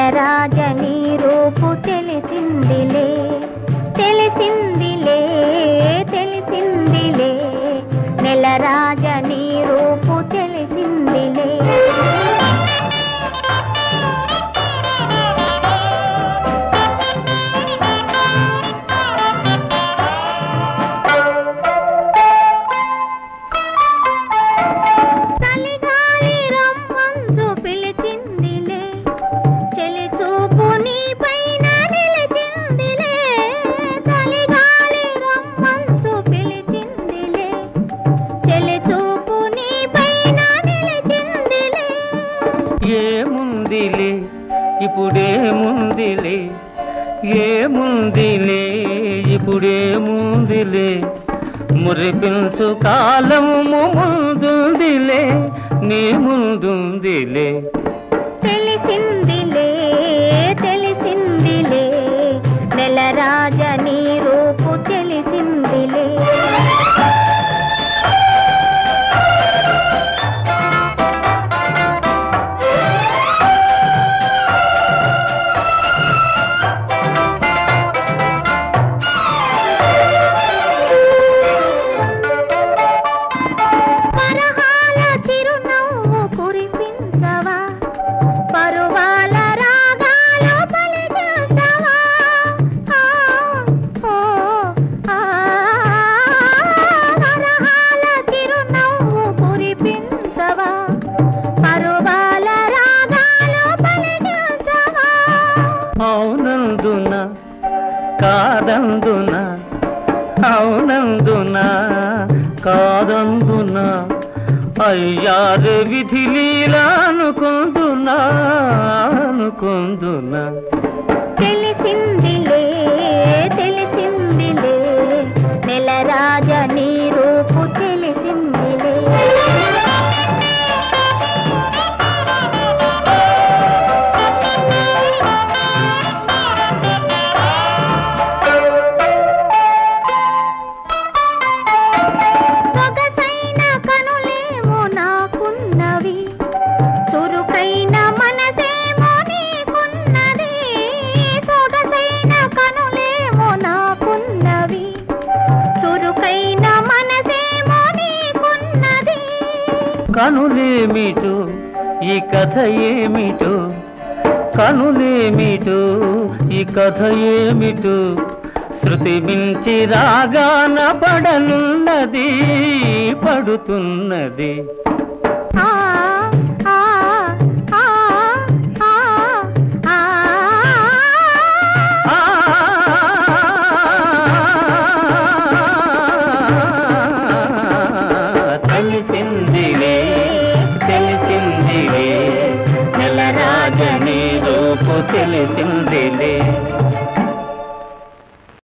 నెలరాజని రూపు తెలిసిందిలే తెలిసిందిలే తెలిసిందిలే నెలరాజని రూపు తెలిసిందిలే చలిగాలి రమ్మందు పిలిచిందిలే చెలి చూపు నీ పైన నిలిచిందిలే చలిగాలి రమ్మందు పిలిచిందిలే చెలి చూపు నీ పైన నిలిచిందిలే ఏముందిలే ఇప్పుడేముందిలే ఏముందిలే ఇప్పుడేముందిలే మురిపించు కాలము ముందుందిలే నీ ముందుందిలే తెలిసిందిలే తెలిసిందిలే నెలరాజని రూపు తెలిసిందిలే పరహాల చిరునవ్వు కురిపించవా పరువాల రాగాలు పలికించవా ఆ, ఓ, ఆ, పరహాల చిరునవ్వు కురిపించవా పరువాల రాగాలు పలికించవా అవునందున కాదందున అవునందున కాదందున అయ్యారు విధి లీలా అనుకుందునా అనుకుందునా తెలిసిందిలే తెలిసిందిలే నెలరాజ నీ రూపు తెలిసిందిలే సొగసైన కనులేమో నాకున్నవి చురుకైన మనసేమో నీకున్నది సొగసైన కనులేమో నాకున్నవి చురుకైన మనసేమో నీకున్నది కనులేమిటో ఈ కథ ఏమిటో కనులేమిటో ఈ కథ ఏమిటో శృతి మించి రాగాన పడనున్నది పడుతున్నది